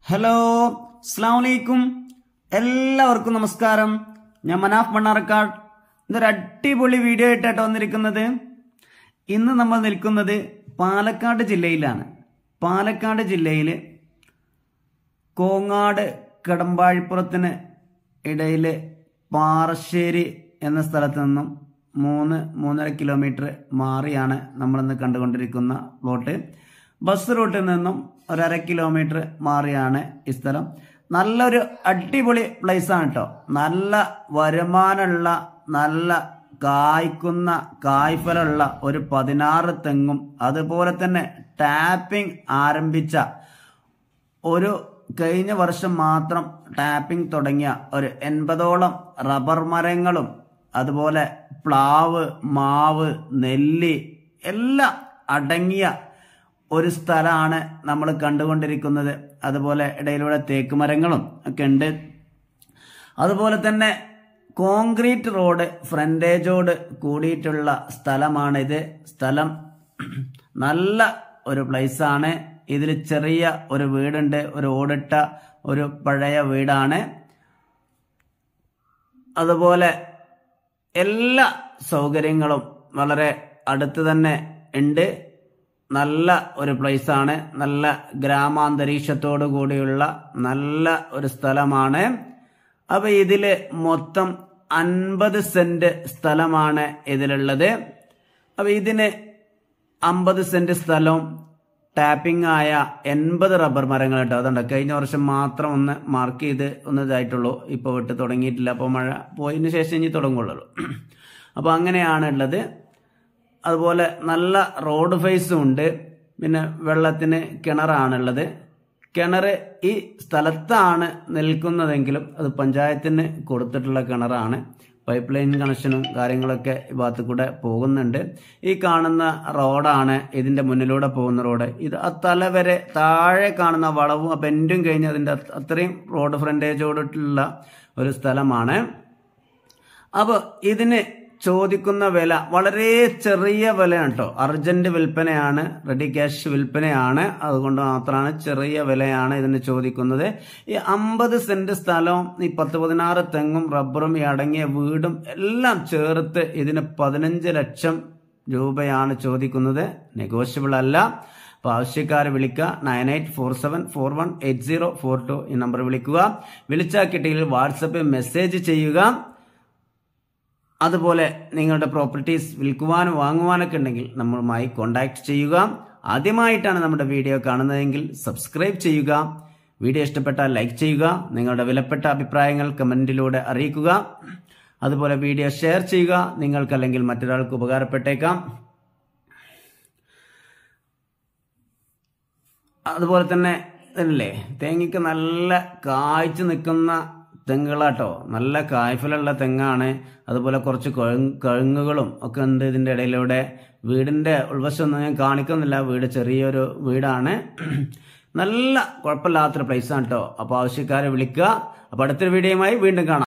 hello അസ്സാം വലൈക്കും എല്ലാവർക്കും നമസ്കാരം ഞാൻ മനാഫ് മണ്ണാർക്കാട് ഇതൊരു അടിപൊളി വീഡിയോ ആയിട്ടാണ് വന്നിരിക്കുന്നത് ഇന്ന് നമ്മൾ നിൽക്കുന്നത് പാലക്കാട് ജില്ലയിലാണ് പാലക്കാട് ജില്ലയിൽ കോങ്ങാട് കടമ്പാഴിപ്പുറത്തിന് ഇടയിൽ പാറശ്ശേരി എന്ന സ്ഥലത്ത് നിന്നും മൂന്ന് മൂന്നര കിലോമീറ്റർ മാറിയാണ് നമ്മളിന്ന് കണ്ടുകൊണ്ടിരിക്കുന്ന പ്ലോട്ട് ബസ് റൂട്ടിൽ നിന്നും ഒരര കിലോമീറ്റർ മാറിയാണ് ഈ സ്ഥലം നല്ലൊരു അടിപൊളി പ്ലേസ് ആണ് കേട്ടോ നല്ല വരുമാനമുള്ള നല്ല കായ്ക്കുന്ന കായ്ഫലമുള്ള ഒരു പതിനാറ് തെങ്ങും അതുപോലെ തന്നെ ടാപ്പിംഗ് ആരംഭിച്ച ഒരു കഴിഞ്ഞ വർഷം മാത്രം ടാപ്പിംഗ് തുടങ്ങിയ ഒരു എൺപതോളം റബ്ബർ മരങ്ങളും അതുപോലെ പ്ലാവ് മാവ് നെല്ലി എല്ലാം അടങ്ങിയ ഒരു സ്ഥലമാണ് നമ്മൾ കണ്ടുകൊണ്ടിരിക്കുന്നത് അതുപോലെ ഇടയിലൂടെ തേക്ക് മരങ്ങളും ഒക്കെ ഉണ്ട് അതുപോലെ തന്നെ കോൺക്രീറ്റ് റോഡ് ഫ്രണ്ടേജോട് കൂടിയിട്ടുള്ള സ്ഥലമാണിത് സ്ഥലം നല്ല ഒരു പ്ലേസ് ആണ് ഇതിൽ ചെറിയ ഒരു വീടുണ്ട് ഒരു ഓടിട്ട ഒരു പഴയ വീടാണ് അതുപോലെ എല്ലാ സൗകര്യങ്ങളും വളരെ അടുത്ത് തന്നെ ഉണ്ട് നല്ല ഒരു പ്ലേസ് ആണ് നല്ല ഗ്രാമാന്തരീക്ഷത്തോടു കൂടിയുള്ള നല്ല ഒരു സ്ഥലമാണ് അപ്പൊ ഇതില് മൊത്തം അൻപത് സെന്റ് സ്ഥലമാണ് ഇതിലുള്ളത് അപ്പൊ ഇതിന് അമ്പത് സെന്റ് സ്ഥലവും ടാപ്പിംഗ് ആയ എൺപത് റബ്ബർ മരങ്ങൾ കേട്ടോ അതുണ്ട് കഴിഞ്ഞ വർഷം മാത്രം ഒന്ന് മാർക്ക് ചെയ്ത് ഒന്ന് ഇതായിട്ടുള്ളൂ ഇപ്പോൾ വിട്ട് തുടങ്ങിയിട്ടില്ല അപ്പോൾ മഴ പോയതിന് ശേഷം ഇനി തുടങ്ങുള്ളൂ അപ്പോൾ അങ്ങനെയാണ് ഉള്ളത് അതുപോലെ നല്ല റോഡ് ഫേസും ഉണ്ട് പിന്നെ വെള്ളത്തിന് കിണറാണുള്ളത് കിണർ ഈ സ്ഥലത്താണ് നിൽക്കുന്നതെങ്കിലും അത് പഞ്ചായത്തിന് കൊടുത്തിട്ടുള്ള കിണറാണ് പൈപ്പ് ലൈൻ കണക്ഷനും കാര്യങ്ങളൊക്കെ ഈ ഭാഗത്ത് കൂടെ പോകുന്നുണ്ട് ഈ കാണുന്ന റോഡാണ് ഇതിന്റെ മുന്നിലൂടെ പോകുന്ന റോഡ് ഇത് ആ തല വരെ താഴെ കാണുന്ന വളവും ആ ബെൻഡും കഴിഞ്ഞ് അതിന്റെ അത്രയും റോഡ് ഫ്രണ്ടേജോടുള്ള ഒരു സ്ഥലമാണ് അപ്പോൾ ഇതിന് ചോദിക്കുന്ന വില വളരെ ചെറിയ വിലയാണ് കേട്ടോ അർജന്റ് വിൽപ്പനയാണ് റെഡി ക്യാഷ് വിൽപ്പനയാണ് അതുകൊണ്ട് മാത്രമാണ് ചെറിയ വിലയാണ് ഇതിന് ചോദിക്കുന്നത് ഈ അമ്പത് സെന്റ് സ്ഥലവും ഈ പത്ത് പതിനാറ് തെങ്ങും റബ്ബറും ഈ അടങ്ങിയ വീടും എല്ലാം ചേർത്ത് ഇതിന് പതിനഞ്ച് ലക്ഷം രൂപയാണ് ചോദിക്കുന്നത് നെഗോഷ്യബിൾ അല്ല അപ്പോൾ ആവശ്യക്കാരെ വിളിക്കുക nine eight four seven four one eight zero four two ഈ നമ്പർ വിളിക്കുക വിളിച്ചാൽ കിട്ടിയിൽ വാട്സപ്പിൽ മെസ്സേജ് ചെയ്യുക അതുപോലെ നിങ്ങളുടെ പ്രോപ്പർട്ടീസ് വിൽക്കുവാനും വാങ്ങുവാനൊക്കെ ഉണ്ടെങ്കിൽ നമ്മളുമായി കോണ്ടാക്ട് ചെയ്യുക ആദ്യമായിട്ടാണ് നമ്മുടെ വീഡിയോ കാണുന്നതെങ്കിൽ സബ്സ്ക്രൈബ് ചെയ്യുക വീഡിയോ ഇഷ്ടപ്പെട്ടാൽ ലൈക്ക് ചെയ്യുക നിങ്ങളുടെ വിലപ്പെട്ട അഭിപ്രായങ്ങൾ കമന്റിലൂടെ അറിയിക്കുക അതുപോലെ വീഡിയോ ഷെയർ ചെയ്യുക നിങ്ങൾക്കല്ലെങ്കിൽ മറ്റൊരാൾക്ക് ഉപകാരപ്പെട്ടേക്കാം അതുപോലെ തന്നെ ഇതല്ലേ തേങ്ങയ്ക്ക് നല്ല കായ്ച്ചു നിൽക്കുന്ന തെങ്ങുകളാട്ടോ നല്ല കായ്ഫലുള്ള തെങ്ങാണ് അതുപോലെ കുറച്ച് കഴുങ്ങുകളും ഒക്കെ ഉണ്ട് ഇതിന്റെ ഇടയിലൂടെ വീടിന്റെ ഉൾവശമൊന്നും ഞാൻ കാണിക്കുന്നില്ല വീട് ചെറിയൊരു വീടാണ് നല്ല കുഴപ്പമില്ലാത്തൊരു പ്ലേസ് ആണ് കേട്ടോ അപ്പോൾ ആവശ്യക്കാരെ വിളിക്കുക അപ്പോൾ അടുത്തൊരു വീഡിയോയുമായി വീണ്ടും കാണാം